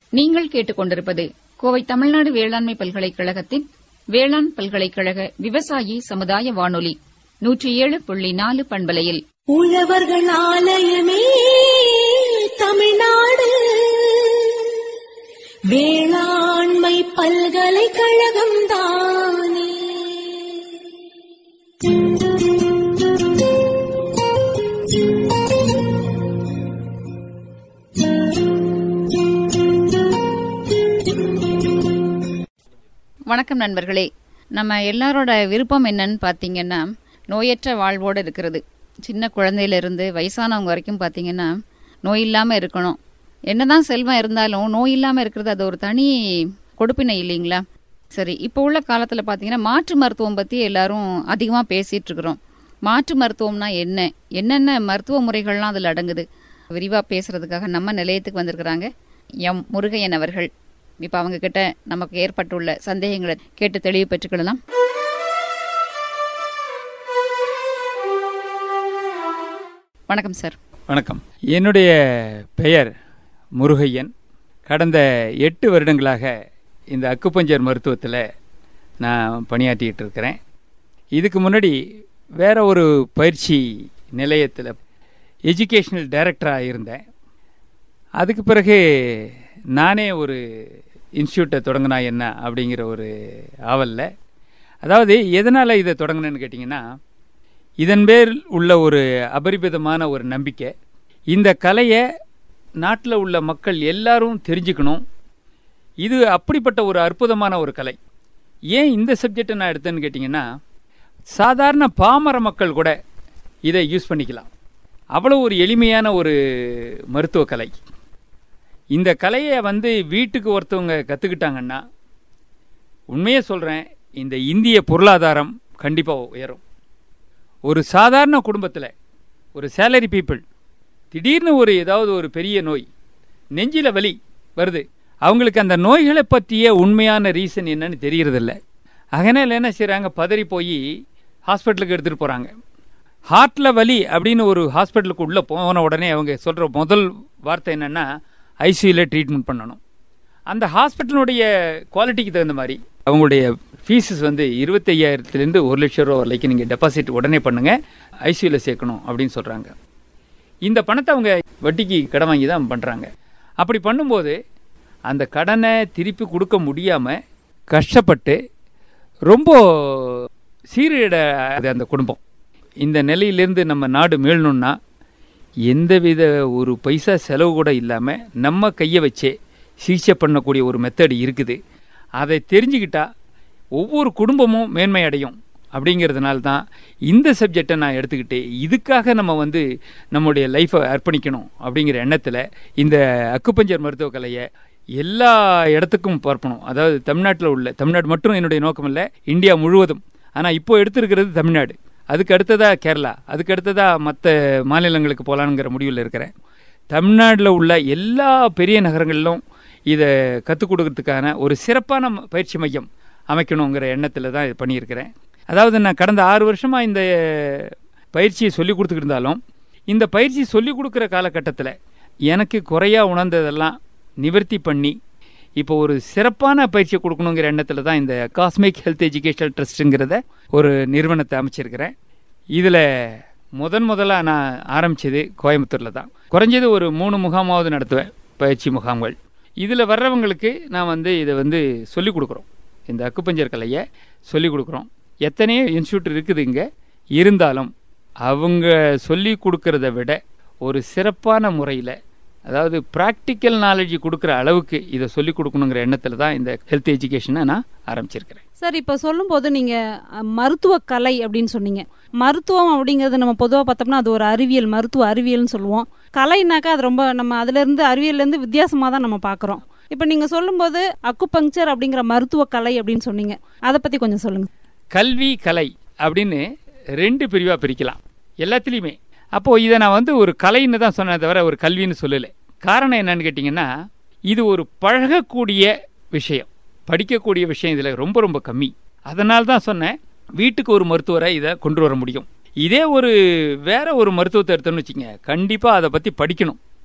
நீங்கள் கேட்டுக்கொண்டிருப்பது கோவை தமிழ்நாடு வேளாண்மை பல்கலைக்கழகத்தின் வேளாண் பல்கலைக்கழக விவசாயி சமுதாய வானொலி நூற்றி ஏழு புள்ளி நாலு பண்பலையில் உழவர்கள் ஆலயமே தமிழ்நாடு வேளாண்மை பல்கலைக்கழகம் தானே வணக்கம் நண்பர்களே நம்ம எல்லாரோட விருப்பம் என்னன்னு பார்த்தீங்கன்னா நோயற்ற வாழ்வோடு இருக்கிறது சின்ன குழந்தையிலிருந்து வயசானவங்க வரைக்கும் பார்த்தீங்கன்னா நோய் இல்லாமல் இருக்கணும் என்னதான் செல்வம் இருந்தாலும் நோய் இல்லாமல் இருக்கிறது அது ஒரு தனி கொடுப்பினை இல்லைங்களா சரி இப்போ உள்ள காலத்தில் பார்த்தீங்கன்னா மாற்று மருத்துவம் பற்றி எல்லாரும் அதிகமாக பேசிகிட்டு இருக்கிறோம் மாற்று மருத்துவம்னா என்ன என்னென்ன மருத்துவ முறைகள்லாம் அதில் அடங்குது விரிவாக பேசுறதுக்காக நம்ம நிலையத்துக்கு வந்திருக்கிறாங்க எம் முருகையன் அவர்கள் இப்போ அவங்க கிட்ட நமக்கு ஏற்பட்டுள்ள சந்தேகங்களை கேட்டு தெளிவு பெற்றுக்கிடலாம் வணக்கம் சார் வணக்கம் என்னுடைய பெயர் முருகையன் கடந்த எட்டு வருடங்களாக இந்த அக்குப்பஞ்சர் மருத்துவத்தில் நான் பணியாற்றிக்கிட்டு இருக்கிறேன் இதுக்கு முன்னாடி வேற ஒரு பயிற்சி நிலையத்தில் எஜுகேஷ்னல் டைரக்டராக இருந்தேன் அதுக்கு பிறகு நானே ஒரு இன்ஸ்டியூட்டை தொடங்கினா என்ன அப்படிங்கிற ஒரு ஆவலில் அதாவது எதனால் இதை தொடங்கினேன்னு கேட்டிங்கன்னா இதன் பேர் உள்ள ஒரு அபரிமிதமான ஒரு நம்பிக்கை இந்த கலையை நாட்டில் உள்ள மக்கள் எல்லாரும் தெரிஞ்சுக்கணும் இது அப்படிப்பட்ட ஒரு அற்புதமான ஒரு கலை ஏன் இந்த சப்ஜெக்டை நான் எடுத்தேன்னு கேட்டிங்கன்னா சாதாரண பாமர மக்கள் கூட இதை யூஸ் பண்ணிக்கலாம் அவ்வளோ ஒரு எளிமையான ஒரு மருத்துவ கலை இந்த கலையை வந்து வீட்டுக்கு ஒருத்தவங்க கற்றுக்கிட்டாங்கன்னா உண்மையே சொல்கிறேன் இந்த இந்திய பொருளாதாரம் கண்டிப்பாக உயரும் ஒரு சாதாரண குடும்பத்தில் ஒரு சேலரி பீப்புள் திடீர்னு ஒரு ஏதாவது ஒரு பெரிய நோய் நெஞ்சில வலி வருது அவங்களுக்கு அந்த நோய்களை பற்றிய உண்மையான ரீசன் என்னன்னு தெரியறதில்ல அதனால் என்ன செய்கிறாங்க பதறி போய் ஹாஸ்பிட்டலுக்கு எடுத்துகிட்டு போகிறாங்க ஹார்ட்டில் வலி அப்படின்னு ஒரு ஹாஸ்பிட்டலுக்கு உள்ளே போன உடனே அவங்க சொல்கிற முதல் வார்த்தை என்னென்னா ஐசியூவில் ட்ரீட்மெண்ட் பண்ணணும் அந்த ஹாஸ்பிட்டலுடைய குவாலிட்டிக்கு தகுந்த மாதிரி அவங்களுடைய ஃபீஸஸ் வந்து இருபத்தையாயிரத்துலேருந்து ஒரு லட்சம் ரூபா வரைக்கும் நீங்கள் டெபாசிட் உடனே பண்ணுங்கள் ஐசியூவில் சேர்க்கணும் அப்படின்னு சொல்கிறாங்க இந்த பணத்தை அவங்க வட்டிக்கு கடன் வாங்கி தான் பண்ணுறாங்க அப்படி பண்ணும்போது அந்த கடனை திருப்பி கொடுக்க முடியாமல் கஷ்டப்பட்டு ரொம்ப சீரழிட அந்த குடும்பம் இந்த நிலையிலேருந்து நம்ம நாடு மீளணும்னா எந்தவித ஒரு பைசா செலவு கூட இல்லாமல் நம்ம கையை வச்சே சிகிச்சை பண்ணக்கூடிய ஒரு மெத்தட் இருக்குது அதை தெரிஞ்சுக்கிட்டா ஒவ்வொரு குடும்பமும் மேன்மை அடையும் அப்படிங்கிறதுனால தான் இந்த சப்ஜெக்டை நான் எடுத்துக்கிட்டு இதுக்காக நம்ம வந்து நம்முடைய லைஃப்பை அர்ப்பணிக்கணும் அப்படிங்கிற எண்ணத்தில் இந்த அக்குப்பஞ்சர் மருத்துவக் கலையை எல்லா இடத்துக்கும் பார்ப்பணும் அதாவது தமிழ்நாட்டில் உள்ள தமிழ்நாடு மட்டும் என்னுடைய நோக்கம் இல்லை இந்தியா முழுவதும் ஆனால் இப்போ எடுத்திருக்கிறது தமிழ்நாடு அதுக்கு அடுத்ததாக கேரளா அதுக்கு அடுத்ததாக மற்ற மாநிலங்களுக்கு போகலான்ங்கிற முடிவில் இருக்கிறேன் தமிழ்நாட்டில் உள்ள எல்லா பெரிய நகரங்களிலும் இதை கற்றுக் கொடுக்கறதுக்கான ஒரு சிறப்பான ம- பயிற்சி மையம் அமைக்கணுங்கிற எண்ணத்தில் தான் இது பண்ணியிருக்கிறேன் அதாவது நான் கடந்த ஆறு வருஷமாக இந்த பயிற்சியை சொல்லி கொடுத்துக்கிட்டு இருந்தாலும் இந்த பயிற்சி சொல்லி கொடுக்குற காலகட்டத்தில் எனக்கு குறையா உணர்ந்ததெல்லாம் நிவர்த்தி பண்ணி இப்போ ஒரு சிறப்பான பயிற்சியை கொடுக்கணுங்கிற எண்ணத்தில் தான் இந்த காஸ்மிக் ஹெல்த் எஜுகேஷனல் ட்ரஸ்ட்டுங்கிறத ஒரு நிறுவனத்தை அமைச்சிருக்கிறேன் இதில் முதன் முதலாக நான் ஆரம்பித்தது கோயம்புத்தூரில் தான் குறைஞ்சது ஒரு மூணு முகாமாவது நடத்துவேன் பயிற்சி முகாம்கள் இதில் வர்றவங்களுக்கு நான் வந்து இதை வந்து சொல்லிக் கொடுக்குறோம் இந்த அக்குப்பஞ்சர் கலையை சொல்லிக் கொடுக்குறோம் எத்தனையோ இன்ஸ்டியூட் இருக்குது இங்கே இருந்தாலும் அவங்க சொல்லி கொடுக்கறத விட ஒரு சிறப்பான முறையில் அதாவது ப்ராக்டிக்கல் நாலேஜ் கொடுக்குற அளவுக்கு இதை சொல்லிக் கொடுக்கணுங்கிற எண்ணத்தில் தான் இந்த ஹெல்த் எஜுகேஷனை நான் ஆரம்பிச்சிருக்கிறேன் சார் இப்போ சொல்லும்போது நீங்க அஹ், மருத்துவ கலை அப்படின்னு சொன்னீங்க மருத்துவம் அப்படிங்கிறது நம்ம பொதுவாக பார்த்தோம்னா அது ஒரு அறிவியல் மருத்துவ அறிவியல்னு சொல்லுவோம் கலைனாக்கா அது ரொம்ப நம்ம அதுல இருந்து அறிவியல்ல இருந்து வித்தியாசமா தான் நம்ம பார்க்குறோம் இப்போ நீங்க சொல்லும்போது அக்குபங்க்சர் அப்படிங்கிற மருத்துவ கலை அப்படின்னு சொன்னீங்க அதை பத்தி கொஞ்சம் சொல்லுங்க கல்வி கலை அப்படின்னு ரெண்டு பிரிவாக பிரிக்கலாம் எல்லாத்துலேயுமே அப்போது இதை நான் வந்து ஒரு கலைன்னு தான் சொன்னேன் தவிர ஒரு கல்வின்னு சொல்லலை காரணம் என்னன்னு கேட்டிங்கன்னா இது ஒரு பழகக்கூடிய விஷயம் படிக்கக்கூடிய விஷயம் இதில் ரொம்ப ரொம்ப கம்மி அதனால தான் சொன்னேன் வீட்டுக்கு ஒரு மருத்துவரை இதை கொண்டு வர முடியும் இதே ஒரு வேற ஒரு மருத்துவத்தை எடுத்தோம்னு வச்சுங்க கண்டிப்பாக அதை பற்றி படிக்கணும்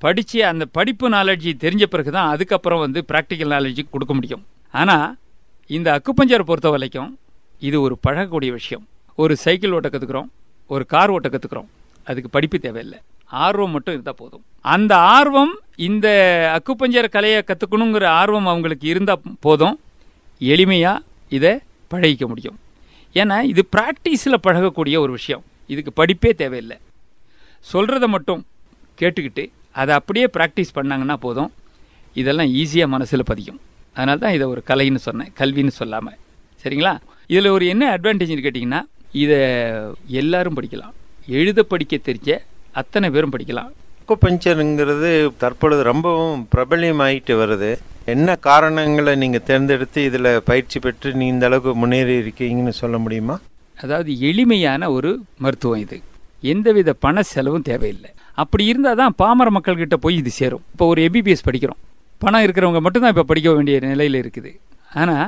படித்து அந்த படிப்பு நாலேஜ் தெரிஞ்ச பிறகு தான் அதுக்கப்புறம் வந்து ப்ராக்டிக்கல் நாலேஜ் கொடுக்க முடியும் ஆனால் இந்த அக்குப்பஞ்சரை பொறுத்த வரைக்கும் இது ஒரு பழகக்கூடிய விஷயம் ஒரு சைக்கிள் ஓட்ட கற்றுக்குறோம் ஒரு கார் ஓட்ட கற்றுக்குறோம் அதுக்கு படிப்பு தேவையில்லை ஆர்வம் மட்டும் இருந்தால் போதும் அந்த ஆர்வம் இந்த அக்குப்பஞ்சர் கலையை கற்றுக்கணுங்கிற ஆர்வம் அவங்களுக்கு இருந்தால் போதும் எளிமையாக இதை பழகிக்க முடியும் ஏன்னா இது ப்ராக்டிஸில் பழகக்கூடிய ஒரு விஷயம் இதுக்கு படிப்பே தேவையில்லை சொல்கிறத மட்டும் கேட்டுக்கிட்டு அதை அப்படியே ப்ராக்டிஸ் பண்ணாங்கன்னா போதும் இதெல்லாம் ஈஸியாக மனசில் பதியும் அதனால தான் இதை ஒரு கலைன்னு சொன்னேன் கல்வின்னு சொல்லாமல் சரிங்களா இதில் ஒரு என்ன அட்வான்டேஜ்னு கேட்டிங்கன்னா இதை எல்லாரும் படிக்கலாம் எழுத படிக்க தெரிஞ்ச அத்தனை பேரும் படிக்கலாம் அக்குபஞ்சருங்கிறது தற்பொழுது ரொம்பவும் பிரபலியமாயிட்டு வருது என்ன காரணங்களை நீங்கள் தேர்ந்தெடுத்து இதில் பயிற்சி பெற்று நீ இந்த அளவுக்கு முன்னேறி இருக்கீங்கன்னு சொல்ல முடியுமா அதாவது எளிமையான ஒரு மருத்துவம் இது எந்தவித பண செலவும் தேவையில்லை அப்படி இருந்தால் தான் பாமர மக்கள்கிட்ட போய் இது சேரும் இப்போ ஒரு எபிபிஎஸ் படிக்கிறோம் பணம் இருக்கிறவங்க மட்டும்தான் இப்போ படிக்க வேண்டிய நிலையில் இருக்குது ஆனால்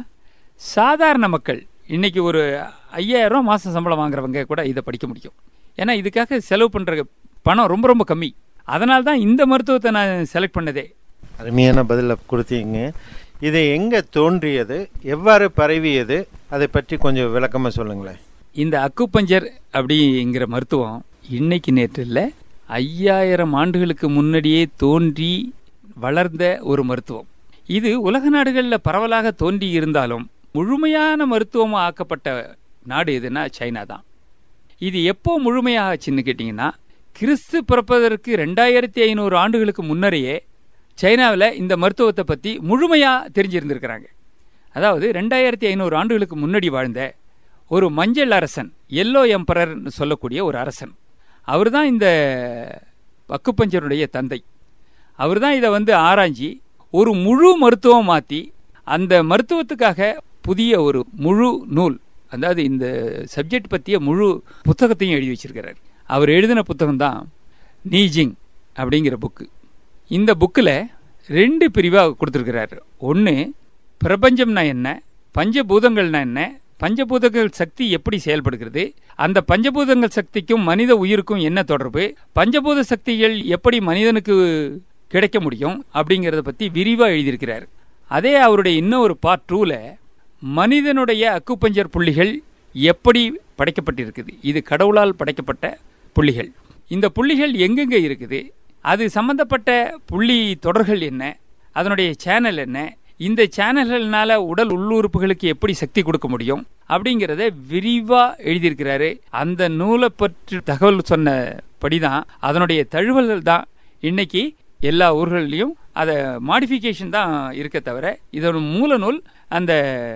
சாதாரண மக்கள் இன்னைக்கு ஒரு ஐயாயிரம் மாதம் சம்பளம் வாங்குறவங்க கூட இதை படிக்க முடியும் ஏன்னா இதுக்காக செலவு பண்ணுற பணம் ரொம்ப ரொம்ப கம்மி அதனால தான் இந்த மருத்துவத்தை நான் செலக்ட் பண்ணதே அருமையான பதிலை கொடுத்தீங்க இது எங்கே தோன்றியது எவ்வாறு பரவியது அதை பற்றி கொஞ்சம் விளக்கமாக சொல்லுங்களேன் இந்த அக்குப்பஞ்சர் அப்படிங்கிற மருத்துவம் இன்னைக்கு நேற்று இல்லை ஐயாயிரம் ஆண்டுகளுக்கு முன்னாடியே தோன்றி வளர்ந்த ஒரு மருத்துவம் இது உலக நாடுகளில் பரவலாக தோன்றி இருந்தாலும் முழுமையான மருத்துவமாக ஆக்கப்பட்ட நாடு எதுனா சைனா தான் இது எப்போ முழுமையாச்சுன்னு கேட்டிங்கன்னா கிறிஸ்து பிறப்பதற்கு ரெண்டாயிரத்தி ஐநூறு ஆண்டுகளுக்கு முன்னரையே சைனாவில் இந்த மருத்துவத்தை பற்றி முழுமையாக தெரிஞ்சிருந்திருக்கிறாங்க அதாவது ரெண்டாயிரத்தி ஐநூறு ஆண்டுகளுக்கு முன்னாடி வாழ்ந்த ஒரு மஞ்சள் அரசன் எல்லோ எம்பரர்னு சொல்லக்கூடிய ஒரு அரசன் அவர் தான் இந்த அக்குப்பஞ்சருடைய தந்தை அவர் தான் இதை வந்து ஆராய்ஞ்சி ஒரு முழு மருத்துவம் மாற்றி அந்த மருத்துவத்துக்காக புதிய ஒரு முழு நூல் அதாவது இந்த சப்ஜெக்ட் பற்றிய முழு புத்தகத்தையும் எழுதி வச்சிருக்கிறார் அவர் எழுதின புத்தகம் தான் நீஜிங் அப்படிங்கிற புக்கு இந்த புக்கில் ரெண்டு பிரிவாக கொடுத்துருக்கிறாரு ஒன்று பிரபஞ்சம்னா என்ன பஞ்சபூதங்கள்னா என்ன பஞ்சபூதங்கள் சக்தி எப்படி செயல்படுகிறது அந்த பஞ்சபூதங்கள் சக்திக்கும் மனித உயிருக்கும் என்ன தொடர்பு பஞ்சபூத சக்திகள் எப்படி மனிதனுக்கு கிடைக்க முடியும் அப்படிங்கிறத பற்றி விரிவாக எழுதியிருக்கிறார் அதே அவருடைய இன்னொரு பார்ட் டூவில் மனிதனுடைய அக்குப்பஞ்சர் புள்ளிகள் எப்படி படைக்கப்பட்டிருக்குது இது கடவுளால் படைக்கப்பட்ட புள்ளிகள் இந்த புள்ளிகள் எங்கெங்கே இருக்குது அது சம்பந்தப்பட்ட புள்ளி தொடர்கள் என்ன அதனுடைய சேனல் என்ன இந்த சேனல்கள்னால உடல் உள்ளுறுப்புகளுக்கு எப்படி சக்தி கொடுக்க முடியும் அப்படிங்கிறத விரிவா எழுதியிருக்கிறாரு அந்த நூலை பற்றி தகவல் சொன்னபடிதான் அதனுடைய தழுவல்கள் தான் இன்னைக்கு எல்லா ஊர்கள்லையும் அதை மாடிஃபிகேஷன் தான் இருக்க தவிர இதோட மூல நூல் அந்த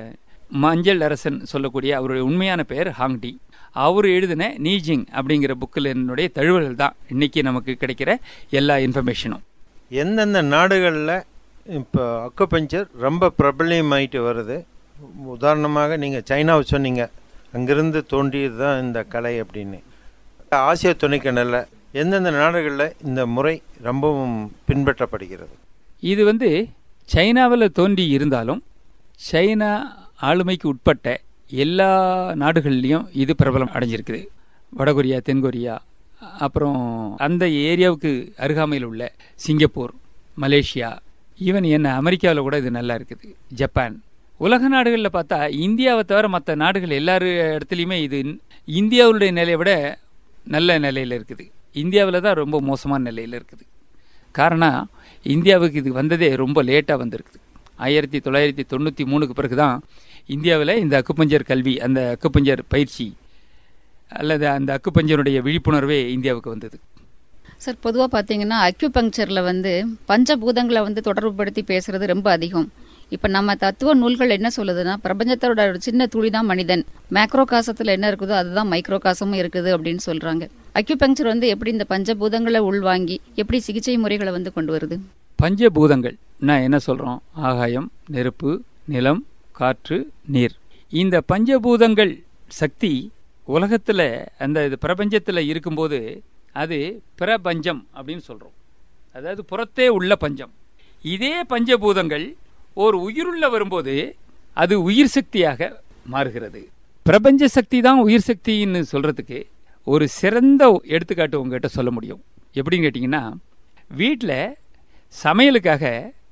மஞ்சள் அரசன் சொல்லக்கூடிய அவருடைய உண்மையான பெயர் ஹாங்டி அவர் எழுதின நீஜிங் அப்படிங்கிற புக்கில் என்னுடைய தழுவல்கள் தான் இன்னைக்கு நமக்கு கிடைக்கிற எல்லா இன்ஃபர்மேஷனும் எந்தெந்த நாடுகளில் இப்போ அக்குபஞ்சர் ரொம்ப பிரபலியமாயிட்டு வருது உதாரணமாக நீங்கள் சைனாவை சொன்னீங்க அங்கிருந்து தோன்றியது தான் இந்த கலை அப்படின்னு ஆசிய துணைக்கண்டலில் எந்தெந்த நாடுகளில் இந்த முறை ரொம்பவும் பின்பற்றப்படுகிறது இது வந்து சைனாவில் தோன்றி இருந்தாலும் சைனா ஆளுமைக்கு உட்பட்ட எல்லா நாடுகள்லையும் இது பிரபலம் அடைஞ்சிருக்குது வடகொரியா தென்கொரியா அப்புறம் அந்த ஏரியாவுக்கு அருகாமையில் உள்ள சிங்கப்பூர் மலேசியா ஈவன் என்ன அமெரிக்காவில் கூட இது நல்லா இருக்குது ஜப்பான் உலக நாடுகளில் பார்த்தா இந்தியாவை தவிர மற்ற நாடுகள் எல்லாரு இடத்துலையுமே இது இந்தியாவுடைய நிலையை விட நல்ல நிலையில் இருக்குது இந்தியாவில் தான் ரொம்ப மோசமான நிலையில் இருக்குது காரணம் இந்தியாவுக்கு இது வந்ததே ரொம்ப லேட்டாக வந்திருக்குது ஆயிரத்தி தொள்ளாயிரத்தி தொண்ணூற்றி மூணுக்கு பிறகு தான் இந்தியாவில் இந்த அக்குப்பஞ்சர் கல்வி அந்த அக்குப்பஞ்சர் பயிற்சி அல்லது அந்த அக்குப்பஞ்சருடைய விழிப்புணர்வே இந்தியாவுக்கு வந்தது சார் பொதுவாக பார்த்தீங்கன்னா அக்யூபங்க்சரில் வந்து பஞ்சபூதங்களை வந்து தொடர்புபடுத்தி பேசுறது ரொம்ப அதிகம் இப்போ நம்ம தத்துவ நூல்கள் என்ன சொல்லுதுன்னா பிரபஞ்சத்தோட ஒரு சின்ன துளி தான் மனிதன் மேக்ரோ காசத்தில் என்ன இருக்குதோ அதுதான் மைக்ரோ காசமும் இருக்குது அப்படின்னு சொல்றாங்க அக்யூபங்க்சர் வந்து எப்படி இந்த பஞ்சபூதங்களை உள்வாங்கி எப்படி சிகிச்சை முறைகளை வந்து கொண்டு வருது பஞ்சபூதங்கள் நான் என்ன சொல்கிறோம் ஆகாயம் நெருப்பு நிலம் காற்று நீர் இந்த பஞ்சபூதங்கள் சக்தி உலகத்தில் அந்த இது பிரபஞ்சத்தில் இருக்கும்போது அது பிரபஞ்சம் அப்படின்னு சொல்கிறோம் அதாவது புறத்தே உள்ள பஞ்சம் இதே பஞ்சபூதங்கள் ஒரு உயிருள்ள வரும்போது அது உயிர் சக்தியாக மாறுகிறது பிரபஞ்ச சக்தி தான் உயிர் சக்தின்னு சொல்கிறதுக்கு ஒரு சிறந்த எடுத்துக்காட்டு உங்ககிட்ட சொல்ல முடியும் எப்படின்னு கேட்டிங்கன்னா வீட்டில் சமையலுக்காக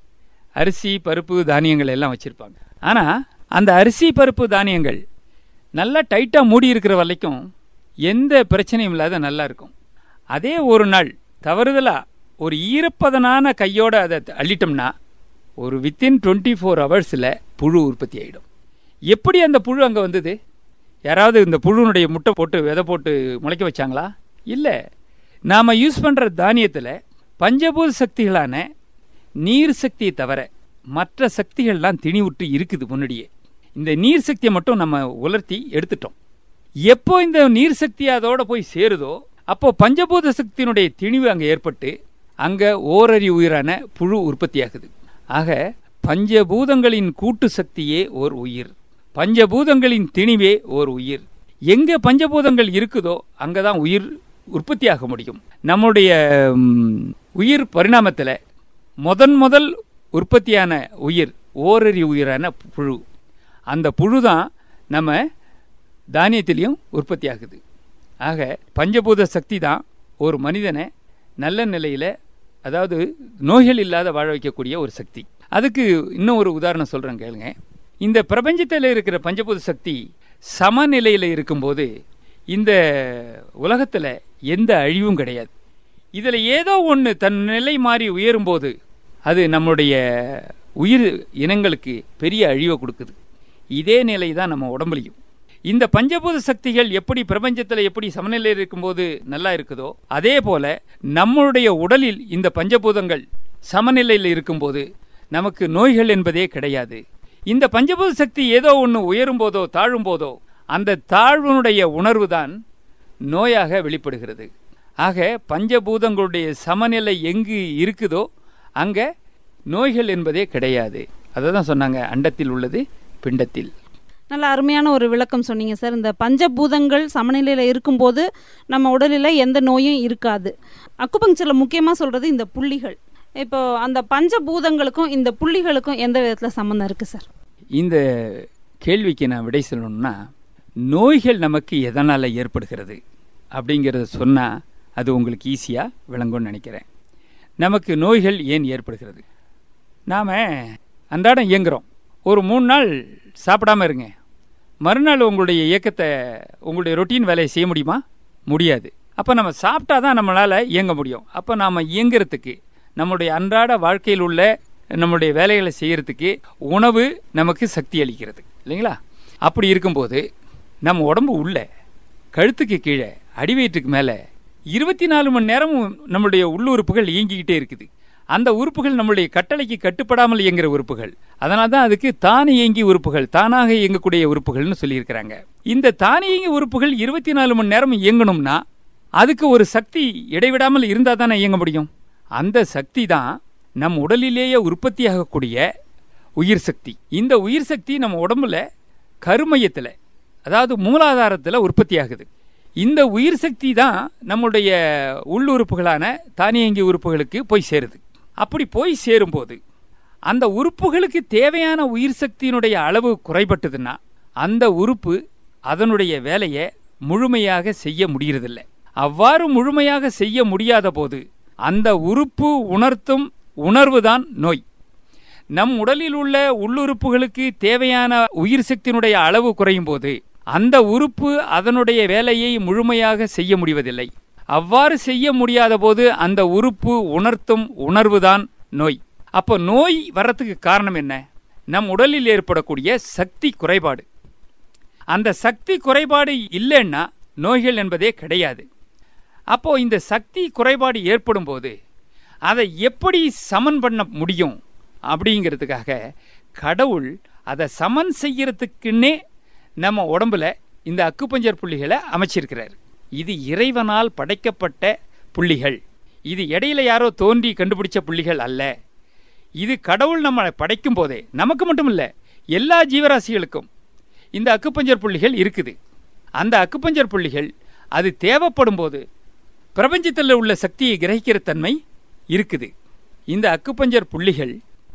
அரிசி பருப்பு தானியங்கள் எல்லாம் வச்சுருப்பாங்க ஆனால் அந்த அரிசி பருப்பு தானியங்கள் நல்லா டைட்டாக மூடி இருக்கிற வரைக்கும் எந்த பிரச்சனையும் இல்லாத நல்லா இருக்கும் அதே ஒரு நாள் தவறுதலாக ஒரு ஈரப்பதனான கையோட அதை அள்ளிட்டோம்னா ஒரு வித்தின் டுவெண்ட்டி ஃபோர் ஹவர்ஸில் புழு உற்பத்தி ஆகிடும் எப்படி அந்த புழு அங்கே வந்தது யாராவது இந்த புழுனுடைய முட்டை போட்டு விதை போட்டு முளைக்க வச்சாங்களா இல்லை நாம் யூஸ் பண்ணுற தானியத்தில் பஞ்சபூத சக்திகளான நீர் சக்தியை தவிர மற்ற சக்திகள்லாம் திணிவுற்று இருக்குது முன்னாடியே இந்த நீர் சக்தியை மட்டும் நம்ம உலர்த்தி எடுத்துட்டோம் எப்போ இந்த நீர் சக்தி அதோட போய் சேருதோ அப்போ பஞ்சபூத சக்தியினுடைய திணிவு அங்கே ஏற்பட்டு அங்கே ஓரறி உயிரான புழு உற்பத்தியாகுது ஆக பஞ்சபூதங்களின் கூட்டு சக்தியே ஓர் உயிர் பஞ்சபூதங்களின் திணிவே ஓர் உயிர் எங்கே பஞ்சபூதங்கள் இருக்குதோ அங்கே தான் உயிர் உற்பத்தியாக முடியும் நம்முடைய ம், உயிர் பரிணாமத்தில் முதன் முதல் உற்பத்தியான உயிர் ஓரறி உயிரான புழு அந்த புழு தான் நம்ம தானியத்திலையும் உற்பத்தி ஆகுது ஆக பஞ்சபூத சக்தி தான் ஒரு மனிதனை நல்ல நிலையில் அதாவது நோய்கள் இல்லாத வாழ வைக்கக்கூடிய ஒரு சக்தி அதுக்கு இன்னும் ஒரு உதாரணம் சொல்கிறேன் கேளுங்க இந்த பிரபஞ்சத்தில் இருக்கிற பஞ்சபூத சக்தி சமநிலையில் இருக்கும்போது இந்த உலகத்தில் எந்த அழிவும் கிடையாது இதில் ஏதோ ஒன்று தன் நிலை மாறி உயரும்போது அது நம்முடைய உயிர் இனங்களுக்கு பெரிய அழிவை கொடுக்குது இதே நிலை தான் நம்ம உடம்புலையும் இந்த பஞ்சபூத சக்திகள் எப்படி பிரபஞ்சத்தில் எப்படி சமநிலையில் இருக்கும்போது நல்லா இருக்குதோ அதே போல நம்மளுடைய உடலில் இந்த பஞ்சபூதங்கள் சமநிலையில் இருக்கும்போது நமக்கு நோய்கள் என்பதே கிடையாது இந்த பஞ்சபூத சக்தி ஏதோ ஒன்று உயரும் போதோ தாழும் போதோ அந்த தாழ்வினுடைய உணர்வு தான் நோயாக வெளிப்படுகிறது ஆக பஞ்சபூதங்களுடைய சமநிலை எங்கு இருக்குதோ அங்கே நோய்கள் என்பதே கிடையாது அதை தான் சொன்னாங்க அண்டத்தில் உள்ளது பிண்டத்தில் நல்ல அருமையான ஒரு விளக்கம் சொன்னீங்க சார் இந்த பஞ்சபூதங்கள் சமநிலையில் இருக்கும்போது நம்ம உடலில் எந்த நோயும் இருக்காது அக்குபங்சரில் முக்கியமாக சொல்கிறது இந்த புள்ளிகள் இப்போ அந்த பஞ்சபூதங்களுக்கும் இந்த புள்ளிகளுக்கும் எந்த விதத்தில் சம்மந்தம் இருக்குது சார் இந்த கேள்விக்கு நான் விடை சொல்லணும்னா நோய்கள் நமக்கு எதனால் ஏற்படுகிறது அப்படிங்கிறத சொன்னால் அது உங்களுக்கு ஈஸியாக விளங்கும்னு நினைக்கிறேன் நமக்கு நோய்கள் ஏன் ஏற்படுகிறது நாம் அன்றாடம் இயங்குறோம் ஒரு மூணு நாள் சாப்பிடாம இருங்க மறுநாள் உங்களுடைய இயக்கத்தை உங்களுடைய ரொட்டீன் வேலையை செய்ய முடியுமா முடியாது அப்போ நம்ம சாப்பிட்டா தான் நம்மளால் இயங்க முடியும் அப்போ நாம் இயங்குறதுக்கு நம்முடைய அன்றாட வாழ்க்கையில் உள்ள நம்முடைய வேலைகளை செய்யறதுக்கு உணவு நமக்கு சக்தி அளிக்கிறது இல்லைங்களா அப்படி இருக்கும்போது நம்ம உடம்பு உள்ள கழுத்துக்கு கீழே அடிவயிற்றுக்கு மேலே இருபத்தி நாலு மணி நேரமும் நம்மளுடைய உள்ளுறுப்புகள் இயங்கிக்கிட்டே இருக்குது அந்த உறுப்புகள் நம்மளுடைய கட்டளைக்கு கட்டுப்படாமல் இயங்குற உறுப்புகள் அதனால தான் அதுக்கு தானியங்கி உறுப்புகள் தானாக இயங்கக்கூடிய உறுப்புகள்னு சொல்லியிருக்கிறாங்க இந்த தானியங்கி உறுப்புகள் இருபத்தி நாலு மணி நேரம் இயங்கணும்னா அதுக்கு ஒரு சக்தி இடைவிடாமல் இருந்தால் தானே இயங்க முடியும் அந்த சக்தி தான் நம் உடலிலேயே உற்பத்தியாகக்கூடிய உயிர் சக்தி இந்த உயிர் சக்தி நம்ம உடம்புல கருமையத்தில் அதாவது மூலாதாரத்தில் உற்பத்தி ஆகுது இந்த உயிர் சக்தி தான் நம்முடைய உள்ளுறுப்புகளான தானியங்கி உறுப்புகளுக்கு போய் சேருது அப்படி போய் சேரும்போது அந்த உறுப்புகளுக்கு தேவையான உயிர் சக்தியினுடைய அளவு குறைபட்டதுன்னா அந்த உறுப்பு அதனுடைய வேலையை முழுமையாக செய்ய முடியறதில்லை அவ்வாறு முழுமையாக செய்ய முடியாத போது அந்த உறுப்பு உணர்த்தும் உணர்வுதான் நோய் நம் உடலில் உள்ள உள்ளுறுப்புகளுக்கு தேவையான உயிர் சக்தியினுடைய அளவு குறையும் போது அந்த உறுப்பு அதனுடைய வேலையை முழுமையாக செய்ய முடிவதில்லை அவ்வாறு செய்ய முடியாத போது அந்த உறுப்பு உணர்த்தும் உணர்வுதான் நோய் அப்போ நோய் வர்றதுக்கு காரணம் என்ன நம் உடலில் ஏற்படக்கூடிய சக்தி குறைபாடு அந்த சக்தி குறைபாடு இல்லைன்னா நோய்கள் என்பதே கிடையாது அப்போ இந்த சக்தி குறைபாடு ஏற்படும் போது அதை எப்படி சமன் பண்ண முடியும் அப்படிங்கிறதுக்காக கடவுள் அதை சமன் செய்யறதுக்குன்னே நம்ம உடம்புல இந்த அக்குப்பஞ்சர் புள்ளிகளை அமைச்சிருக்கிறார் இது இறைவனால் படைக்கப்பட்ட புள்ளிகள் இது இடையில யாரோ தோன்றி கண்டுபிடிச்ச புள்ளிகள் அல்ல இது கடவுள் நம்மளை படைக்கும் போதே நமக்கு மட்டும் இல்லை எல்லா ஜீவராசிகளுக்கும் இந்த அக்குப்பஞ்சர் புள்ளிகள் இருக்குது அந்த அக்குப்பஞ்சர் புள்ளிகள் அது தேவைப்படும் போது பிரபஞ்சத்தில் உள்ள சக்தியை கிரகிக்கிற தன்மை இருக்குது இந்த அக்குப்பஞ்சர் புள்ளிகள்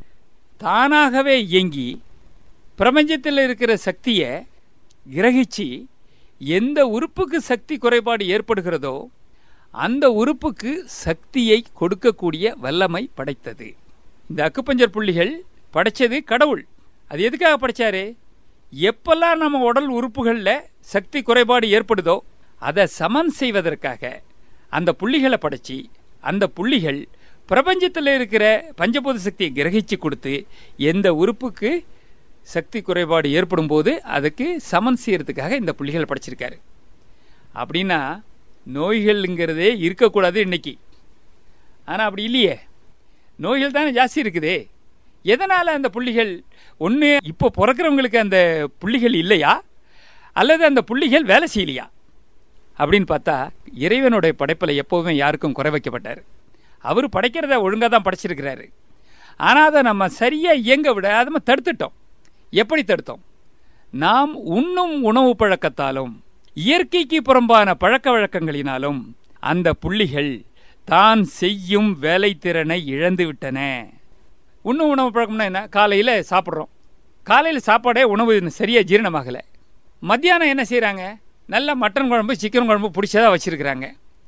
தானாகவே இயங்கி பிரபஞ்சத்தில் இருக்கிற சக்தியை கிரகிச்சு எந்த உறுப்புக்கு சக்தி குறைபாடு ஏற்படுகிறதோ அந்த உறுப்புக்கு சக்தியை கொடுக்கக்கூடிய வல்லமை படைத்தது இந்த அக்குப்பஞ்சர் புள்ளிகள் படைச்சது கடவுள் அது எதுக்காக படைச்சாரு எப்பெல்லாம் நம்ம உடல் உறுப்புகளில் சக்தி குறைபாடு ஏற்படுதோ அதை சமன் செய்வதற்காக அந்த புள்ளிகளை படைச்சி அந்த புள்ளிகள் பிரபஞ்சத்தில் இருக்கிற பஞ்சபூத சக்தியை கிரகிச்சு கொடுத்து எந்த உறுப்புக்கு சக்தி குறைபாடு ஏற்படும் போது அதுக்கு சமன் செய்யறதுக்காக இந்த புள்ளிகளை படைச்சிருக்காரு அப்படின்னா நோய்கள்ங்கிறதே இருக்கக்கூடாது இன்னைக்கு ஆனால் அப்படி இல்லையே நோய்கள் தானே ஜாஸ்தி இருக்குதே எதனால் அந்த புள்ளிகள் ஒன்று இப்போ பிறக்கிறவங்களுக்கு அந்த புள்ளிகள் இல்லையா அல்லது அந்த புள்ளிகள் வேலை செய்யலையா அப்படின்னு பார்த்தா இறைவனுடைய படைப்பில் எப்போவுமே யாருக்கும் குறை வைக்கப்பட்டார் அவர் படைக்கிறத ஒழுங்காக தான் படைச்சிருக்கிறாரு ஆனால் அதை நம்ம சரியாக இயங்க விடாம தடுத்துட்டோம் எப்படி தடுத்தோம் நாம் உண்ணும் உணவு பழக்கத்தாலும் இயற்கைக்கு புறம்பான பழக்க வழக்கங்களினாலும் அந்த புள்ளிகள் தான் செய்யும் வேலைத்திறனை இழந்து விட்டன உண்ணும் உணவு பழக்கம்னா என்ன காலையில் சாப்பிட்றோம் காலையில் சாப்பாடே உணவு சரியாக ஜீரணமாகலை மத்தியானம் என்ன செய்கிறாங்க நல்ல மட்டன் குழம்பு சிக்கன் குழம்பு பிடிச்சதா வச்சுருக்குறாங்க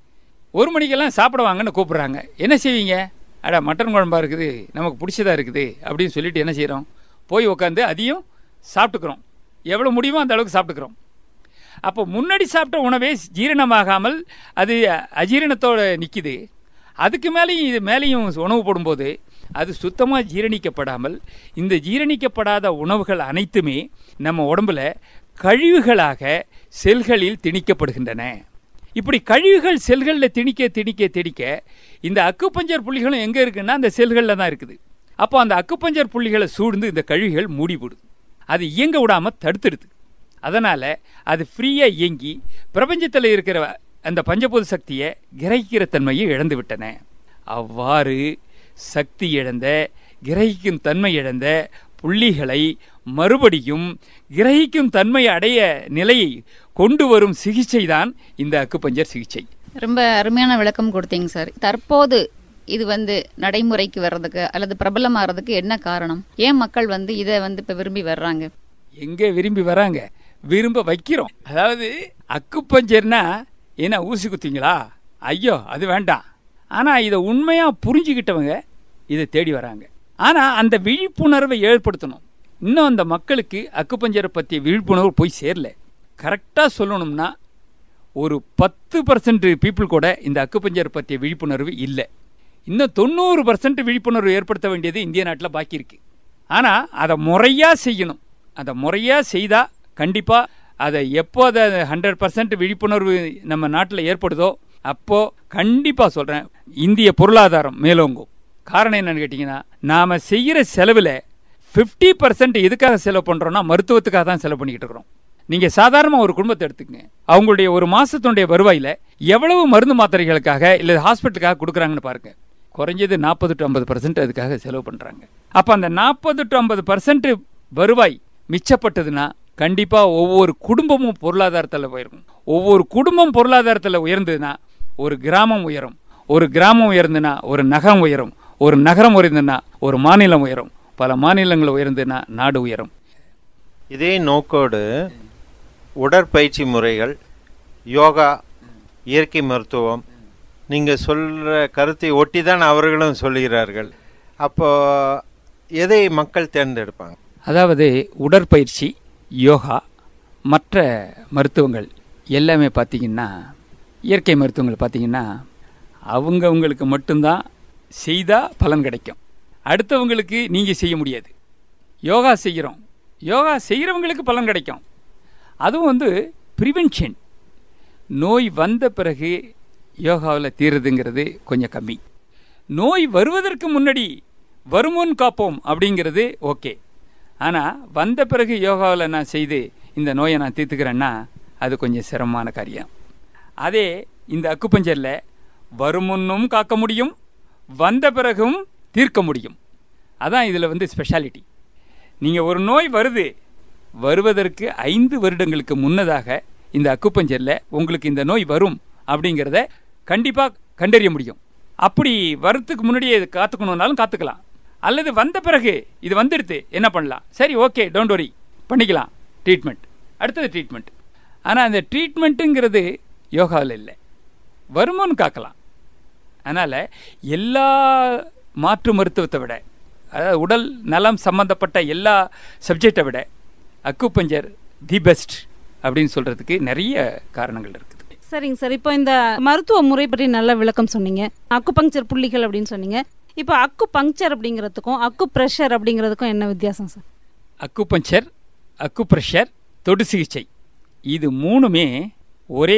ஒரு மணிக்கெல்லாம் சாப்பிடுவாங்கன்னு கூப்பிட்றாங்க என்ன செய்வீங்க அடா மட்டன் குழம்பா இருக்குது நமக்கு பிடிச்சதா இருக்குது அப்படின்னு சொல்லிட்டு என்ன செய்கிறோம் போய் உட்காந்து அதையும் சாப்பிட்டுக்கிறோம் எவ்வளோ முடியுமோ அந்த அளவுக்கு சாப்பிட்டுக்கிறோம் அப்போ முன்னாடி சாப்பிட்ட உணவே ஜீரணமாகாமல் அது அஜீரணத்தோடு நிற்கிது அதுக்கு மேலேயும் இது மேலேயும் உணவு போடும்போது அது சுத்தமாக ஜீரணிக்கப்படாமல் இந்த ஜீரணிக்கப்படாத உணவுகள் அனைத்துமே நம்ம உடம்புல கழிவுகளாக செல்களில் திணிக்கப்படுகின்றன இப்படி கழிவுகள் செல்களில் திணிக்க திணிக்க திணிக்க இந்த அக்குப்பஞ்சர் புள்ளிகளும் எங்கே இருக்குன்னா அந்த செல்களில் தான் இருக்குது அப்போ அந்த அக்குப்பஞ்சர் புள்ளிகளை சூழ்ந்து இந்த கழிவுகள் மூடிவிடுது அது இயங்க விடாமல் தடுத்துடுது அதனால் அது ஃப்ரீயாக இயங்கி பிரபஞ்சத்தில் இருக்கிற அந்த பஞ்சபூத சக்தியை கிரகிக்கிற தன்மையை இழந்து விட்டன அவ்வாறு சக்தி இழந்த கிரகிக்கும் தன்மை இழந்த புள்ளிகளை மறுபடியும் கிரகிக்கும் தன்மை அடைய நிலையை கொண்டு வரும் சிகிச்சை தான் இந்த அக்குப்பஞ்சர் சிகிச்சை ரொம்ப அருமையான விளக்கம் கொடுத்தீங்க சார் தற்போது இது வந்து நடைமுறைக்கு வர்றதுக்கு அல்லது பிரபலமாகிறதுக்கு என்ன காரணம் ஏன் மக்கள் வந்து இதை வந்து இப்போ விரும்பி வர்றாங்க எங்கே விரும்பி வராங்க விரும்ப வைக்கிறோம் அதாவது அக்குப்பஞ்சர்னா என்ன ஊசி குத்திங்களா ஐயோ அது வேண்டாம் ஆனால் இதை உண்மையாக புரிஞ்சுக்கிட்டவங்க இதை தேடி வராங்க ஆனால் அந்த விழிப்புணர்வை ஏற்படுத்தணும் இன்னும் அந்த மக்களுக்கு அக்குப்பஞ்சரை பற்றிய விழிப்புணர்வு போய் சேரல கரெக்டாக சொல்லணும்னா ஒரு பத்து பர்சன்ட் பீப்புள் கூட இந்த அக்குப்பஞ்சர் பற்றிய விழிப்புணர்வு இல்லை இன்னும் தொண்ணூறு பர்சன்ட் விழிப்புணர்வு ஏற்படுத்த வேண்டியது இந்திய நாட்டில் பாக்கி இருக்கு ஆனால் அதை முறையாக செய்யணும் அதை முறையாக செய்தால் கண்டிப்பாக அதை எப்போ அதை ஹண்ட்ரட் பர்சன்ட் விழிப்புணர்வு நம்ம நாட்டில் ஏற்படுதோ அப்போது கண்டிப்பாக சொல்கிறேன் இந்திய பொருளாதாரம் மேலோங்கும் காரணம் என்னன்னு கேட்டிங்கன்னா நாம் செய்கிற செலவில் ஃபிஃப்டி பர்சன்ட் எதுக்காக செலவு பண்ணுறோன்னா மருத்துவத்துக்காக தான் செலவு பண்ணிக்கிட்டு இருக்கிறோம் நீங்கள் சாதாரணமாக ஒரு குடும்பத்தை எடுத்துக்கங்க அவங்களுடைய ஒரு மாதத்தினுடைய வருவாயில் எவ்வளவு மருந்து மாத்திரைகளுக்காக இல்லை ஹாஸ்பிட்டலுக்காக கொடுக்குறாங்கன்னு பாருங்க குறைஞ்சது நாற்பது டு ஐம்பது பர்சன்ட் அதுக்காக செலவு பண்ணுறாங்க அப்போ அந்த நாற்பது டு ஐம்பது பர்சன்ட் வருவாய் மிச்சப்பட்டதுன்னா கண்டிப்பாக ஒவ்வொரு குடும்பமும் பொருளாதாரத்தில் உயரும் ஒவ்வொரு குடும்பம் பொருளாதாரத்தில் உயர்ந்ததுன்னா ஒரு கிராமம் உயரும் ஒரு கிராமம் உயர்ந்துன்னா ஒரு நகரம் உயரும் ஒரு நகரம் உயர்ந்துன்னா ஒரு மாநிலம் உயரும் பல மாநிலங்கள் உயர்ந்துன்னா நாடு உயரும் இதே நோக்கோடு உடற்பயிற்சி முறைகள் யோகா இயற்கை மருத்துவம் நீங்கள் சொல்கிற கருத்தை ஒட்டி தான் அவர்களும் சொல்கிறார்கள் அப்போ எதை மக்கள் தேர்ந்தெடுப்பாங்க அதாவது உடற்பயிற்சி யோகா மற்ற மருத்துவங்கள் எல்லாமே பார்த்தீங்கன்னா இயற்கை மருத்துவங்கள் பார்த்தீங்கன்னா அவங்கவுங்களுக்கு மட்டும்தான் செய்தால் பலன் கிடைக்கும் அடுத்தவங்களுக்கு நீங்கள் செய்ய முடியாது யோகா செய்கிறோம் யோகா செய்கிறவங்களுக்கு பலன் கிடைக்கும் அதுவும் வந்து ப்ரிவென்ஷன் நோய் வந்த பிறகு யோகாவில் தீருதுங்கிறது கொஞ்சம் கம்மி நோய் வருவதற்கு முன்னாடி வருமுன் காப்போம் அப்படிங்கிறது ஓகே ஆனால் வந்த பிறகு யோகாவில் நான் செய்து இந்த நோயை நான் தீர்த்துக்கிறேன்னா அது கொஞ்சம் சிரமமான காரியம் அதே இந்த அக்குப்பஞ்சரில் வருமுன்னும் காக்க முடியும் வந்த பிறகும் தீர்க்க முடியும் அதான் இதில் வந்து ஸ்பெஷாலிட்டி நீங்கள் ஒரு நோய் வருது வருவதற்கு ஐந்து வருடங்களுக்கு முன்னதாக இந்த அக்குப்பஞ்சரில் உங்களுக்கு இந்த நோய் வரும் அப்படிங்கிறத கண்டிப்பாக கண்டறிய முடியும் அப்படி வரத்துக்கு முன்னாடியே இது காத்துக்கணுன்னாலும் காத்துக்கலாம் அல்லது வந்த பிறகு இது வந்துடுது என்ன பண்ணலாம் சரி ஓகே டோன்ட் வரி பண்ணிக்கலாம் ட்ரீட்மெண்ட் அடுத்தது ட்ரீட்மெண்ட் ஆனால் அந்த ட்ரீட்மெண்ட்டுங்கிறது யோகாவில் இல்லை வருமுன்னு காக்கலாம் அதனால் எல்லா மாற்று மருத்துவத்தை விட அதாவது உடல் நலம் சம்பந்தப்பட்ட எல்லா சப்ஜெக்டை விட அக்குபஞ்சர் தி பெஸ்ட் அப்படின்னு சொல்கிறதுக்கு நிறைய காரணங்கள் இருக்குது சரிங்க சார் இப்போ இந்த மருத்துவ முறை பற்றி நல்ல விளக்கம் சொன்னீங்க அக்கு பங்க்சர் புள்ளிகள் அப்படின்னு சொன்னீங்க இப்போ அக்கு பங்க்சர் அப்படிங்கிறதுக்கும் அக்கு ப்ரெஷர் அப்படிங்கிறதுக்கும் என்ன வித்தியாசம் சார் அக்குபஞ்சர் அக்குப்ரெஷர் தொடு சிகிச்சை இது மூணுமே ஒரே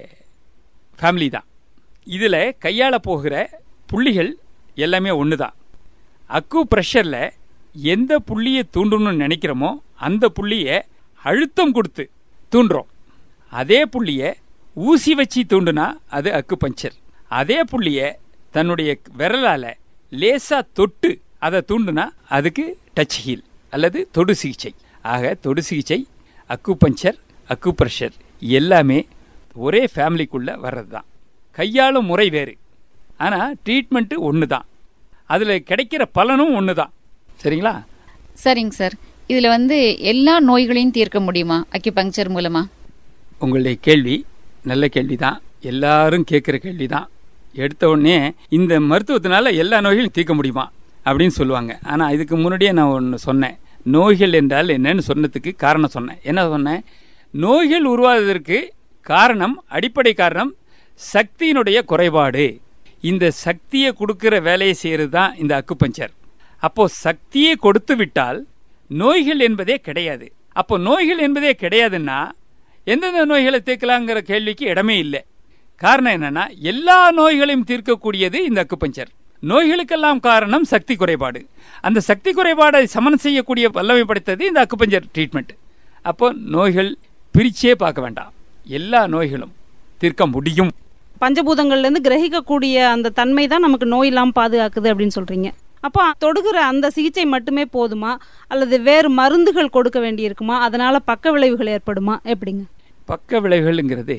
ஃபேமிலி தான் இதில் கையாள போகிற புள்ளிகள் எல்லாமே ஒன்று தான் அக்கு ப்ரெஷரில் எந்த புள்ளியை தூண்டணும்னு நினைக்கிறோமோ அந்த புள்ளியை அழுத்தம் கொடுத்து தூண்டுறோம் அதே புள்ளியை ஊசி வச்சு தூண்டுனா அது அக்கு பஞ்சர் அதே புள்ளியை தன்னுடைய விரலால் லேசாக தொட்டு அதை தூண்டுனா அதுக்கு டச் ஹீல் அல்லது தொடு சிகிச்சை ஆக தொடு சிகிச்சை அக்கு பஞ்சர் அக்கு ப்ரெஷர் எல்லாமே ஒரே ஃபேமிலிக்குள்ளே வர்றது தான் கையாளும் முறை வேறு ஆனால் ட்ரீட்மெண்ட்டு ஒன்று தான் அதில் கிடைக்கிற பலனும் ஒன்று தான் சரிங்களா சரிங்க சார் இதுல வந்து எல்லா நோய்களையும் தீர்க்க முடியுமா அக்கிபங்சர் மூலமா உங்களுடைய கேள்வி நல்ல கேள்வி தான் எல்லாரும் கேட்குற கேள்வி தான் எடுத்த உடனே இந்த மருத்துவத்தினால எல்லா நோய்களையும் தீர்க்க முடியுமா அப்படின்னு சொல்லுவாங்க ஆனால் இதுக்கு முன்னாடியே நான் ஒன்று சொன்னேன் நோய்கள் என்றால் என்னன்னு சொன்னதுக்கு காரணம் சொன்னேன் என்ன சொன்னேன் நோய்கள் உருவாவதற்கு காரணம் அடிப்படை காரணம் சக்தியினுடைய குறைபாடு இந்த சக்தியை கொடுக்கிற வேலையை செய்கிறது தான் இந்த அக்குபஞ்சர் அப்போ சக்தியை கொடுத்து விட்டால் நோய்கள் என்பதே கிடையாது அப்போ நோய்கள் என்பதே கிடையாதுன்னா எந்தெந்த நோய்களை தீர்க்கலாங்கிற கேள்விக்கு இடமே இல்லை காரணம் என்னன்னா எல்லா நோய்களையும் தீர்க்கக்கூடியது இந்த அக்குபஞ்சர் நோய்களுக்கெல்லாம் காரணம் சக்தி குறைபாடு அந்த சக்தி குறைபாடை சமன் செய்யக்கூடிய வல்லமை படைத்தது இந்த அக்குபஞ்சர் ட்ரீட்மெண்ட் அப்போ நோய்கள் பிரிச்சே பார்க்க வேண்டாம் எல்லா நோய்களும் தீர்க்க முடியும் பஞ்சபூதங்கள்ல இருந்து கிரகிக்கக்கூடிய அந்த தன்மை தான் நமக்கு நோய் இல்லாமல் பாதுகாக்குது அப்படின்னு சொல்றீங்க அப்போ தொடுகிற அந்த சிகிச்சை மட்டுமே போதுமா அல்லது வேறு மருந்துகள் கொடுக்க வேண்டியிருக்குமா அதனால பக்க விளைவுகள் ஏற்படுமா எப்படிங்க பக்க விளைவுகள்ங்கிறது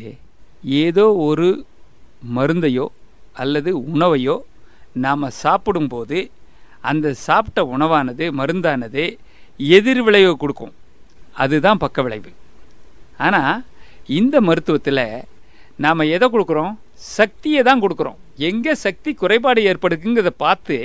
ஏதோ ஒரு மருந்தையோ அல்லது உணவையோ நாம் சாப்பிடும்போது அந்த சாப்பிட்ட உணவானது மருந்தானது எதிர் விளைவு கொடுக்கும் அதுதான் பக்க விளைவு ஆனால் இந்த மருத்துவத்தில் நாம் எதை கொடுக்குறோம் சக்தியை தான் கொடுக்குறோம் எங்கே சக்தி குறைபாடு ஏற்படுக்குங்கிறத பார்த்து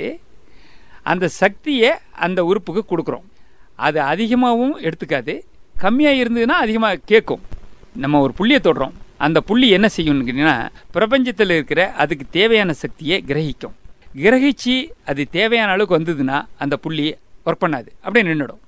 அந்த சக்தியை அந்த உறுப்புக்கு கொடுக்குறோம் அது அதிகமாகவும் எடுத்துக்காது கம்மியாக இருந்ததுன்னா அதிகமாக கேட்கும் நம்ம ஒரு புள்ளியை தொடுறோம் அந்த புள்ளி என்ன செய்யும்னு கேட்டிங்கன்னா பிரபஞ்சத்தில் இருக்கிற அதுக்கு தேவையான சக்தியை கிரகிக்கும் கிரகிச்சு அது தேவையான அளவுக்கு வந்ததுன்னா அந்த புள்ளி ஒர்க் பண்ணாது அப்படியே நின்றுடும்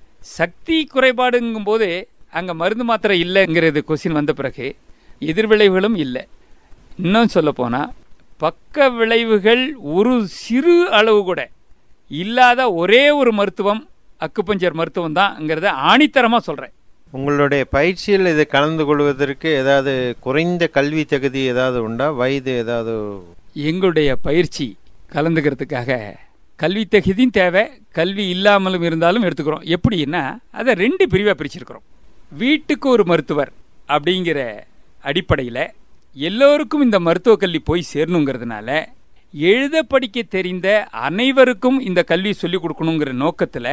சக்தி குறைபாடுங்கும்போது அங்கே மருந்து மாத்திரை இல்லைங்கிறது கொஸ்டின் வந்த பிறகு எதிர்விளைவுகளும் இல்லை இன்னும் சொல்ல போனால் பக்க விளைவுகள் ஒரு சிறு அளவு கூட இல்லாத ஒரே ஒரு மருத்துவம் அக்குப்பஞ்சர் மருத்துவம் தான்ங்கிறத ஆணித்தரமாக சொல்கிறேன் உங்களுடைய பயிற்சியில் இது கலந்து கொள்வதற்கு ஏதாவது குறைந்த கல்வி தகுதி ஏதாவது உண்டா வயது ஏதாவது எங்களுடைய பயிற்சி கலந்துக்கிறதுக்காக கல்வி தகுதியும் தேவை கல்வி இல்லாமலும் இருந்தாலும் எடுத்துக்கிறோம் எப்படின்னா அதை ரெண்டு பிரிவாக பிரிச்சிருக்கிறோம் வீட்டுக்கு ஒரு மருத்துவர் அப்படிங்கிற அடிப்படையில் எல்லோருக்கும் இந்த மருத்துவக் கல்வி போய் சேரணுங்கிறதுனால எழுத படிக்க தெரிந்த அனைவருக்கும் இந்த கல்வி சொல்லிக் கொடுக்கணுங்கிற நோக்கத்தில்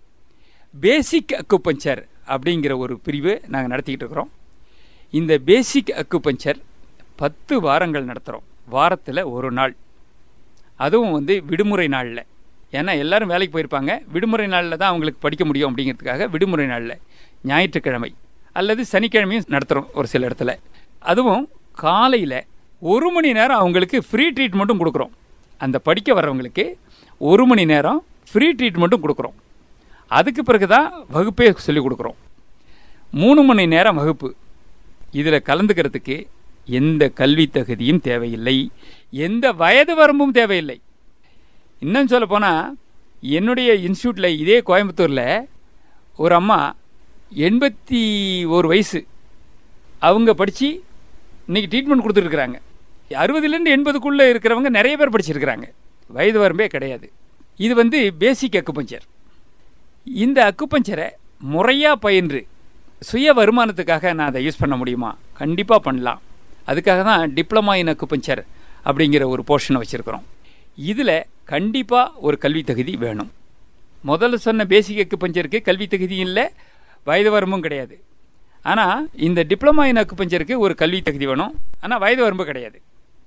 பேசிக் அக்குபஞ்சர் அப்படிங்கிற ஒரு பிரிவு நாங்கள் நடத்திக்கிட்டு இருக்கிறோம் இந்த பேசிக் அக்குபஞ்சர் பத்து வாரங்கள் நடத்துகிறோம் வாரத்தில் ஒரு நாள் அதுவும் வந்து விடுமுறை நாளில் ஏன்னா எல்லாரும் வேலைக்கு போயிருப்பாங்க விடுமுறை நாளில் தான் அவங்களுக்கு படிக்க முடியும் அப்படிங்கிறதுக்காக விடுமுறை நாளில் ஞாயிற்றுக்கிழமை அல்லது சனிக்கிழமையும் நடத்துகிறோம் ஒரு சில இடத்துல அதுவும் காலையில் ஒரு மணி நேரம் அவங்களுக்கு ஃப்ரீ ட்ரீட்மெண்ட்டும் கொடுக்குறோம் அந்த படிக்க வர்றவங்களுக்கு ஒரு மணி நேரம் ஃப்ரீ ட்ரீட்மெண்ட்டும் கொடுக்குறோம் அதுக்கு பிறகு தான் வகுப்பே சொல்லிக் கொடுக்குறோம் மூணு மணி நேரம் வகுப்பு இதில் கலந்துக்கிறதுக்கு எந்த கல்வி தகுதியும் தேவையில்லை எந்த வயது வரம்பும் தேவையில்லை இன்னும் சொல்ல போனால் என்னுடைய இன்ஸ்டியூட்டில் இதே கோயம்புத்தூரில் ஒரு அம்மா எண்பத்தி ஒரு வயசு அவங்க படித்து இன்னைக்கு ட்ரீட்மெண்ட் கொடுத்துருக்குறாங்க அறுபதுலேருந்து எண்பதுக்குள்ளே இருக்கிறவங்க நிறைய பேர் படிச்சிருக்கிறாங்க வயது வரம்பே கிடையாது இது வந்து பேசிக் அக்குபஞ்சர் இந்த அக்குபஞ்சரை முறையாக பயின்று சுய வருமானத்துக்காக நான் அதை யூஸ் பண்ண முடியுமா கண்டிப்பாக பண்ணலாம் அதுக்காக தான் டிப்ளமா இன் அக்குபஞ்சர் அப்படிங்கிற ஒரு போர்ஷனை வச்சுருக்கிறோம் இதில் கண்டிப்பாக ஒரு கல்வி தகுதி வேணும் முதல்ல சொன்ன பேசிக் அக்குபஞ்சருக்கு கல்வி தகுதி இல்லை வயது வரம்பும் கிடையாது ஆனால் இந்த டிப்ளமா இன் அக்குபஞ்சருக்கு ஒரு கல்வி தகுதி வேணும் ஆனால் வயது வரம்பு கிடையாது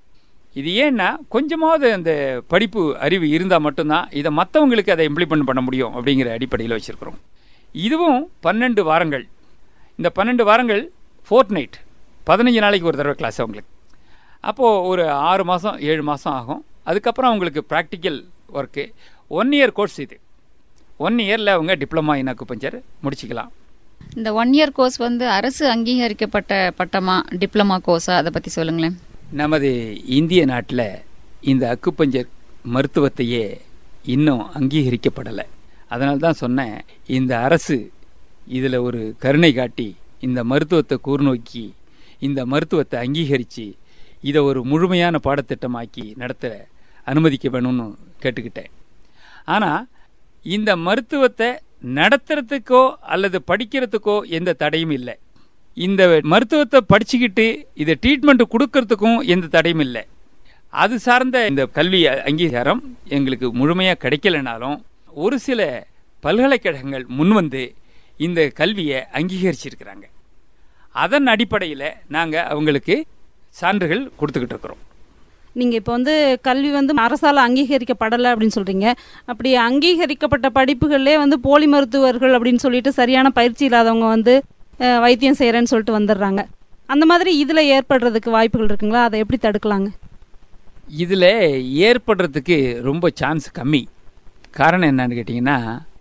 இது ஏன்னா கொஞ்சமாவது அந்த படிப்பு அறிவு இருந்தால் மட்டும்தான் இதை மற்றவங்களுக்கு அதை இம்ப்ளிமெண்ட் பண்ண முடியும் அப்படிங்கிற அடிப்படையில் வச்சுருக்கிறோம் இதுவும் பன்னெண்டு வாரங்கள் இந்த பன்னெண்டு வாரங்கள் ஃபோர்ட் நைட் பதினஞ்சு நாளைக்கு ஒரு தடவை கிளாஸ் அவங்களுக்கு அப்போது ஒரு ஆறு மாதம் ஏழு மாதம் ஆகும் அதுக்கப்புறம் அவங்களுக்கு practical work one year course இது ஒன் இயரில் அவங்க டிப்ளமா இன் அக்குபஞ்சர் முடிச்சுக்கலாம் இந்த ஒன் இயர் கோர்ஸ் வந்து அரசு அங்கீகரிக்கப்பட்ட பட்டமா டிப்ளமா கோர்ஸா அதை பற்றி சொல்லுங்களேன் நமது இந்திய நாட்டில் இந்த அக்குப்பஞ்சர் மருத்துவத்தையே இன்னும் அங்கீகரிக்கப்படலை அதனால தான் சொன்னேன் இந்த அரசு இதில் ஒரு கருணை காட்டி இந்த மருத்துவத்தை கூர்நோக்கி இந்த மருத்துவத்தை அங்கீகரித்து இதை ஒரு முழுமையான பாடத்திட்டமாக்கி நடத்த அனுமதிக்க வேணும்னு கேட்டுக்கிட்டேன் ஆனால் இந்த மருத்துவத்தை நடத்துறதுக்கோ அல்லது படிக்கிறதுக்கோ எந்த தடையும் இல்லை இந்த மருத்துவத்தை படிச்சுக்கிட்டு இதை ட்ரீட்மெண்ட் கொடுக்கறதுக்கும் எந்த தடையும் இல்லை அது சார்ந்த இந்த கல்வி அங்கீகாரம் எங்களுக்கு முழுமையாக கிடைக்கலனாலும் ஒரு சில பல்கலைக்கழகங்கள் முன்வந்து இந்த கல்வியை அங்கீகரிச்சிருக்கிறாங்க அதன் அடிப்படையில் நாங்கள் அவங்களுக்கு சான்றுகள் கொடுத்துக்கிட்டு இருக்கிறோம் நீங்கள் இப்போ வந்து கல்வி வந்து அரசால் அங்கீகரிக்கப்படலை அப்படின்னு சொல்கிறீங்க அப்படி அங்கீகரிக்கப்பட்ட படிப்புகள்லேயே வந்து போலி மருத்துவர்கள் அப்படின்னு சொல்லிட்டு சரியான பயிற்சி இல்லாதவங்க வந்து அஹ், வைத்தியம் செய்கிறேன்னு சொல்லிட்டு வந்துடுறாங்க அந்த மாதிரி இதில் ஏற்படுறதுக்கு வாய்ப்புகள் இருக்குங்களா அதை எப்படி தடுக்கலாங்க இதில் ஏற்படுறதுக்கு ரொம்ப சான்ஸ் கம்மி காரணம் என்னன்னு கேட்டிங்கன்னா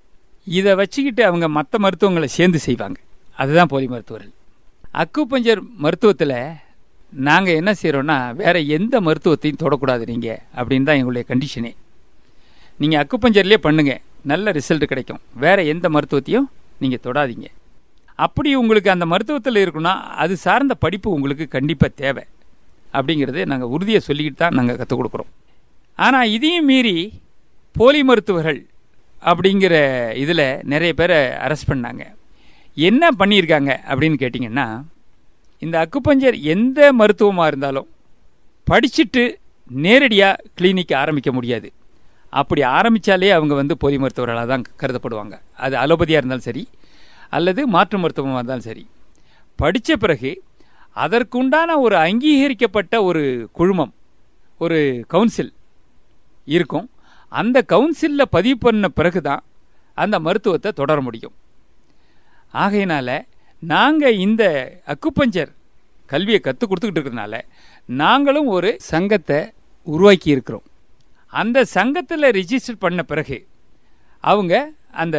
இதை வச்சுக்கிட்டு அவங்க மற்ற மருத்துவங்களை சேர்ந்து செய்வாங்க அதுதான் போலி மருத்துவர்கள் அக்குபஞ்சர் மருத்துவத்தில் நாங்கள் என்ன செய்கிறோன்னா வேற எந்த மருத்துவத்தையும் தொடக்கூடாது நீங்கள் அப்படின்னு தான் எங்களுடைய கண்டிஷனே நீங்கள் அக்குபஞ்சர்லேயே பண்ணுங்க நல்ல ரிசல்ட் கிடைக்கும் வேற எந்த மருத்துவத்தையும் நீங்கள் தொடாதீங்க அப்படி உங்களுக்கு அந்த மருத்துவத்தில் இருக்குன்னா அது சார்ந்த படிப்பு உங்களுக்கு கண்டிப்பாக தேவை அப்படிங்கிறத நாங்கள் உறுதியை சொல்லிக்கிட்டு தான் நாங்கள் கற்றுக் கொடுக்குறோம் ஆனால் இதையும் மீறி போலி மருத்துவர்கள் அப்படிங்கிற இதில் நிறைய பேரை அரெஸ்ட் பண்ணாங்க என்ன பண்ணியிருக்காங்க அப்படின்னு கேட்டிங்கன்னா இந்த அக்குபஞ்சர் எந்த மருத்துவமாக இருந்தாலும் படிச்சுட்டு நேரடியாக கிளினிக் ஆரம்பிக்க முடியாது அப்படி ஆரம்பித்தாலே அவங்க வந்து போலி மருத்துவர்களாக தான் கருதப்படுவாங்க அது அலோபதியாக இருந்தாலும் சரி அல்லது மாற்று மருத்துவமாக இருந்தாலும் சரி படித்த பிறகு அதற்குண்டான ஒரு அங்கீகரிக்கப்பட்ட ஒரு குழுமம் ஒரு கவுன்சில் இருக்கும் அந்த கவுன்சிலில் பதிவு பண்ண பிறகு தான் அந்த மருத்துவத்தை தொடர முடியும் ஆகையினால நாங்கள் இந்த அக்குப்பஞ்சர் கல்வியை கற்றுக் கொடுத்துக்கிட்டு இருக்கிறதுனால நாங்களும் ஒரு சங்கத்தை உருவாக்கி இருக்கிறோம் அந்த சங்கத்தில் ரிஜிஸ்டர் பண்ண பிறகு அவங்க அந்த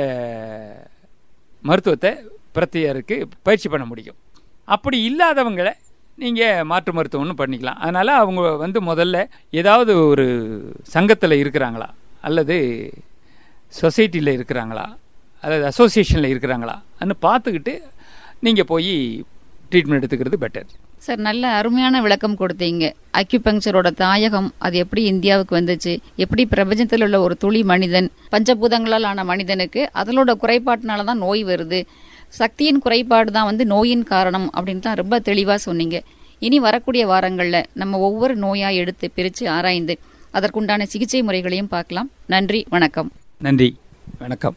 மருத்துவத்தை பிரத்தியருக்கு பயிற்சி பண்ண முடியும் அப்படி இல்லாதவங்களை நீங்கள் மாற்று மருத்துவம்னு பண்ணிக்கலாம் அதனால் அவங்க வந்து முதல்ல ஏதாவது ஒரு சங்கத்தில் இருக்கிறாங்களா அல்லது சொசைட்டியில் இருக்கிறாங்களா அல்லது அசோசியேஷனில் இருக்கிறாங்களான்னு பார்த்துக்கிட்டு நீங்கள் போய் ட்ரீட்மெண்ட் எடுத்துக்கிறது பெட்டர் சார் நல்ல அருமையான விளக்கம் கொடுத்தீங்க அக்யூபங்சரோட தாயகம் அது எப்படி இந்தியாவுக்கு வந்துச்சு எப்படி பிரபஞ்சத்தில் உள்ள ஒரு துளி மனிதன் பஞ்சபூதங்களால் ஆன மனிதனுக்கு அதனோட குறைபாட்டினால தான் நோய் வருது சக்தியின் குறைபாடு தான் வந்து நோயின் காரணம் அப்படின்ட்டு ரொம்ப தெளிவாக சொன்னீங்க இனி வரக்கூடிய வாரங்களில் நம்ம ஒவ்வொரு நோயாக எடுத்து பிரித்து ஆராய்ந்து அதற்குண்டான சிகிச்சை முறைகளையும் பார்க்கலாம் நன்றி வணக்கம் நன்றி வணக்கம்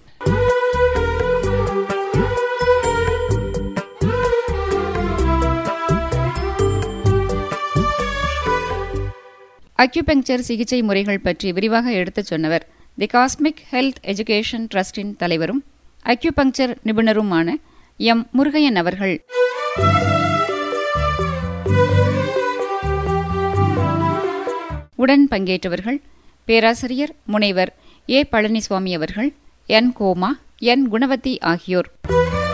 அக்யூபங்சர் சிகிச்சை முறைகள் பற்றி விரிவாக எடுத்துச் சொன்னவர் தி காஸ்மிக் ஹெல்த் எஜுகேஷன் ட்ரஸ்டின் தலைவரும் அக்யூபங்சர் நிபுணருமான எம் முருகையன் அவர்கள் உடன் பங்கேற்றவர்கள் பேராசிரியர் முனைவர் ஏ பழனிசுவாமி அவர்கள் என் கோமா என் குணவதி ஆகியோர்